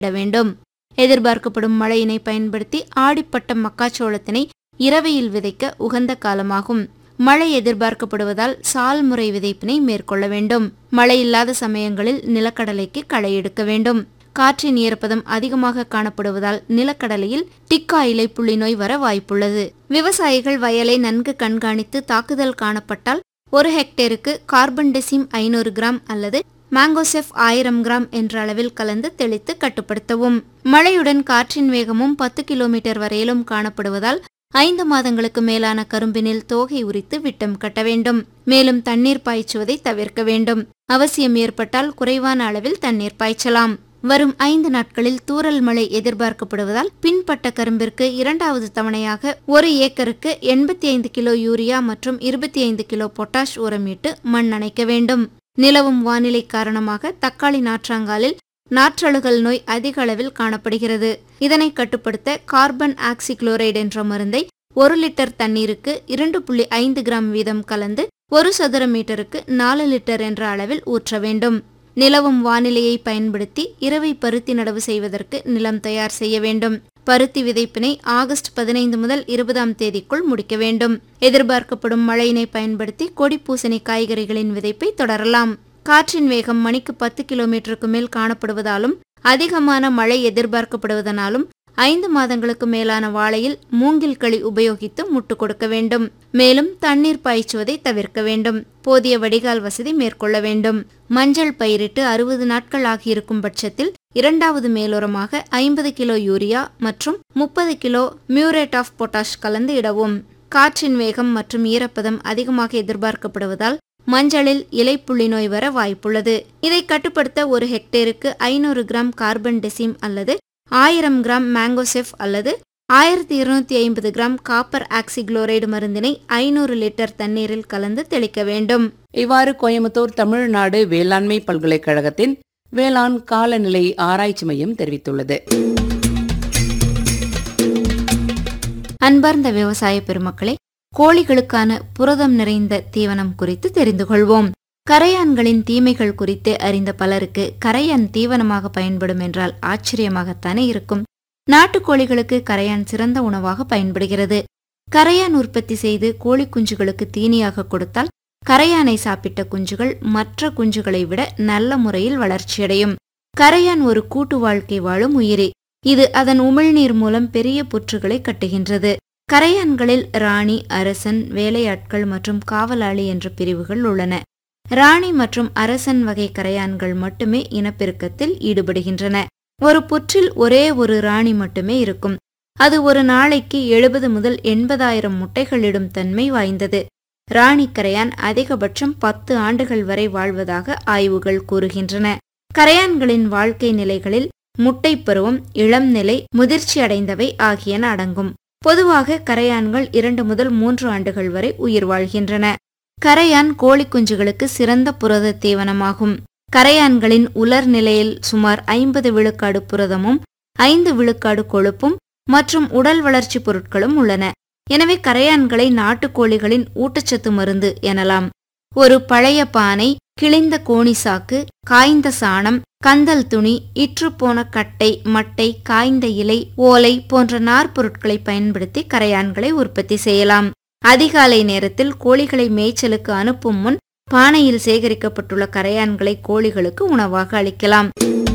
இட வேண்டும் எதிர்பார்க்கப்படும் மழையினை பயன்படுத்தி ஆடிப்பட்ட மக்காச்சோளத்தினை இரவையில் விதைக்க உகந்த காலமாகும் மழை எதிர்பார்க்கப்படுவதால் சால் முறை விதைப்பினை மேற்கொள்ள வேண்டும் மழை இல்லாத சமயங்களில் நிலக்கடலைக்கு களை எடுக்க வேண்டும் காற்றின் ஈரப்பதம் அதிகமாக காணப்படுவதால் நிலக்கடலையில் டிக்கா இலை புள்ளி நோய் வர வாய்ப்புள்ளது விவசாயிகள் வயலை நன்கு கண்காணித்து தாக்குதல் காணப்பட்டால் ஒரு ஹெக்டேருக்கு கார்பன் டெசிம் ஐநூறு கிராம் அல்லது மேங்கோசெஃப் ஆயிரம் கிராம் என்ற அளவில் கலந்து தெளித்து கட்டுப்படுத்தவும் மழையுடன் காற்றின் வேகமும் பத்து கிலோமீட்டர் வரையிலும் காணப்படுவதால் ஐந்து மாதங்களுக்கு மேலான கரும்பினில் தோகை உரித்து விட்டம் கட்ட வேண்டும் மேலும் தண்ணீர் பாய்ச்சுவதை தவிர்க்க வேண்டும் அவசியம் ஏற்பட்டால் குறைவான அளவில் தண்ணீர் பாய்ச்சலாம் வரும் ஐந்து நாட்களில் தூறல் மழை எதிர்பார்க்கப்படுவதால் பின்பட்ட கரும்பிற்கு இரண்டாவது தவணையாக ஒரு ஏக்கருக்கு எண்பத்தி ஐந்து கிலோ யூரியா மற்றும் இருபத்தி ஐந்து கிலோ பொட்டாஷ் உரமிட்டு மண் அணைக்க வேண்டும் நிலவும் வானிலை காரணமாக தக்காளி நாற்றாங்காலில் நாற்றழுகல் நோய் அதிக அளவில் காணப்படுகிறது இதனை கட்டுப்படுத்த கார்பன் ஆக்சிக்ளோரைடு என்ற மருந்தை ஒரு லிட்டர் தண்ணீருக்கு இரண்டு புள்ளி ஐந்து கிராம் வீதம் கலந்து ஒரு சதுர மீட்டருக்கு நாலு லிட்டர் என்ற அளவில் ஊற்ற வேண்டும் நிலவும் வானிலையை பயன்படுத்தி இரவை பருத்தி நடவு செய்வதற்கு நிலம் தயார் செய்ய வேண்டும் பருத்தி விதைப்பினை ஆகஸ்ட் பதினைந்து முதல் இருபதாம் தேதிக்குள் முடிக்க வேண்டும் எதிர்பார்க்கப்படும் மழையினை பயன்படுத்தி கொடி பூசணி காய்கறிகளின் விதைப்பை தொடரலாம் காற்றின் வேகம் மணிக்கு பத்து கிலோமீட்டருக்கு மேல் காணப்படுவதாலும் அதிகமான மழை எதிர்பார்க்கப்படுவதனாலும் ஐந்து மாதங்களுக்கு மேலான வாழையில் மூங்கில் களி உபயோகித்து முட்டு கொடுக்க வேண்டும் மேலும் தண்ணீர் பாய்ச்சுவதை தவிர்க்க வேண்டும் போதிய வடிகால் வசதி மேற்கொள்ள வேண்டும் மஞ்சள் பயிரிட்டு அறுபது நாட்கள் ஆகியிருக்கும் பட்சத்தில் இரண்டாவது மேலுரமாக ஐம்பது கிலோ யூரியா மற்றும் முப்பது கிலோ மியூரேட் ஆஃப் பொட்டாஷ் கலந்து இடவும் காற்றின் வேகம் மற்றும் ஈரப்பதம் அதிகமாக எதிர்பார்க்கப்படுவதால் மஞ்சளில் இலைப்புள்ளி நோய் வர வாய்ப்புள்ளது இதை கட்டுப்படுத்த ஒரு ஹெக்டேருக்கு ஐநூறு கிராம் கார்பன் டெசிம் அல்லது ஆயிரம் கிராம் மேங்கோசெஃப் அல்லது ஆயிரத்தி இருநூத்தி ஐம்பது கிராம் காப்பர் ஆக்சிக்ளோரைடு மருந்தினை ஐநூறு லிட்டர் தண்ணீரில் கலந்து தெளிக்க வேண்டும் இவ்வாறு கோயம்புத்தூர் தமிழ்நாடு வேளாண்மை பல்கலைக்கழகத்தின் வேளாண் காலநிலை ஆராய்ச்சி மையம் தெரிவித்துள்ளது அன்பார்ந்த விவசாய பெருமக்களே கோழிகளுக்கான புரதம் நிறைந்த தீவனம் குறித்து தெரிந்து கொள்வோம் கரையான்களின் தீமைகள் குறித்து அறிந்த பலருக்கு கரையான் தீவனமாக பயன்படும் என்றால் ஆச்சரியமாகத்தானே இருக்கும் நாட்டுக்கோழிகளுக்கு கரையான் சிறந்த உணவாக பயன்படுகிறது கரையான் உற்பத்தி செய்து கோழி குஞ்சுகளுக்கு தீனியாக கொடுத்தால் கரையானை சாப்பிட்ட குஞ்சுகள் மற்ற குஞ்சுகளை விட நல்ல முறையில் வளர்ச்சியடையும் கரையான் ஒரு கூட்டு வாழ்க்கை வாழும் உயிரி இது அதன் உமிழ்நீர் மூலம் பெரிய புற்றுகளை கட்டுகின்றது கரையான்களில் ராணி அரசன் வேலையாட்கள் மற்றும் காவலாளி என்ற பிரிவுகள் உள்ளன ராணி மற்றும் அரசன் வகை கரையான்கள் மட்டுமே இனப்பெருக்கத்தில் ஈடுபடுகின்றன ஒரு புற்றில் ஒரே ஒரு ராணி மட்டுமே இருக்கும் அது ஒரு நாளைக்கு எழுபது முதல் எண்பதாயிரம் முட்டைகளிடும் தன்மை வாய்ந்தது ராணி கரையான் அதிகபட்சம் பத்து ஆண்டுகள் வரை வாழ்வதாக ஆய்வுகள் கூறுகின்றன கரையான்களின் வாழ்க்கை நிலைகளில் முட்டை பருவம் இளம் நிலை முதிர்ச்சி அடைந்தவை ஆகியன அடங்கும் பொதுவாக கரையான்கள் இரண்டு முதல் மூன்று ஆண்டுகள் வரை உயிர் வாழ்கின்றன கரையான் கோழி குஞ்சுகளுக்கு சிறந்த புரத தீவனமாகும் கரையான்களின் உலர் நிலையில் சுமார் ஐம்பது விழுக்காடு புரதமும் ஐந்து விழுக்காடு கொழுப்பும் மற்றும் உடல் வளர்ச்சி பொருட்களும் உள்ளன எனவே கரையான்களை நாட்டுக்கோழிகளின் ஊட்டச்சத்து மருந்து எனலாம் ஒரு பழைய பானை கிழிந்த கோணி சாக்கு காய்ந்த சாணம் கந்தல் துணி இற்றுப்போன கட்டை மட்டை காய்ந்த இலை ஓலை போன்ற நார்ப்பொருட்களை பயன்படுத்தி கரையான்களை உற்பத்தி செய்யலாம் அதிகாலை நேரத்தில் கோழிகளை மேய்ச்சலுக்கு அனுப்பும் முன் பானையில் சேகரிக்கப்பட்டுள்ள கரையான்களை கோழிகளுக்கு உணவாக அளிக்கலாம்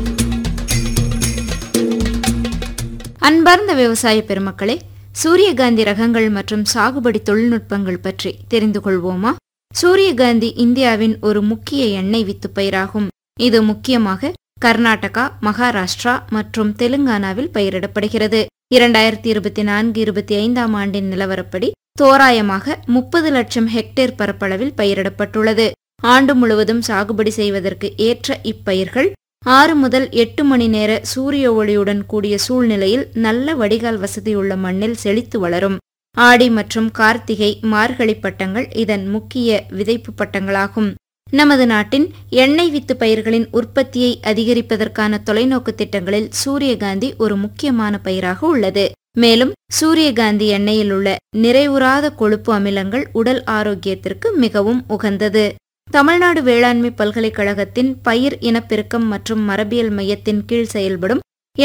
அன்பார்ந்த விவசாய பெருமக்களே சூரியகாந்தி ரகங்கள் மற்றும் சாகுபடி தொழில்நுட்பங்கள் பற்றி தெரிந்து கொள்வோமா சூரியகாந்தி இந்தியாவின் ஒரு முக்கிய எண்ணெய் வித்து பயிராகும் இது முக்கியமாக கர்நாடகா மகாராஷ்டிரா மற்றும் தெலுங்கானாவில் பயிரிடப்படுகிறது இரண்டாயிரத்தி இருபத்தி நான்கு இருபத்தி ஐந்தாம் ஆண்டின் நிலவரப்படி தோராயமாக முப்பது லட்சம் ஹெக்டேர் பரப்பளவில் பயிரிடப்பட்டுள்ளது ஆண்டு முழுவதும் சாகுபடி செய்வதற்கு ஏற்ற இப்பயிர்கள் ஆறு முதல் எட்டு மணி நேர சூரிய ஒளியுடன் கூடிய சூழ்நிலையில் நல்ல வடிகால் வசதியுள்ள மண்ணில் செழித்து வளரும் ஆடி மற்றும் கார்த்திகை மார்கழி பட்டங்கள் இதன் முக்கிய விதைப்பு பட்டங்களாகும் நமது நாட்டின் எண்ணெய் வித்து பயிர்களின் உற்பத்தியை அதிகரிப்பதற்கான தொலைநோக்கு திட்டங்களில் சூரியகாந்தி ஒரு முக்கியமான பயிராக உள்ளது மேலும் சூரியகாந்தி எண்ணெயில் உள்ள நிறைவுறாத கொழுப்பு அமிலங்கள் உடல் ஆரோக்கியத்திற்கு மிகவும் உகந்தது தமிழ்நாடு வேளாண்மை பல்கலைக்கழகத்தின் பயிர் இனப்பெருக்கம் மற்றும் மரபியல் மையத்தின் கீழ் செயல்படும்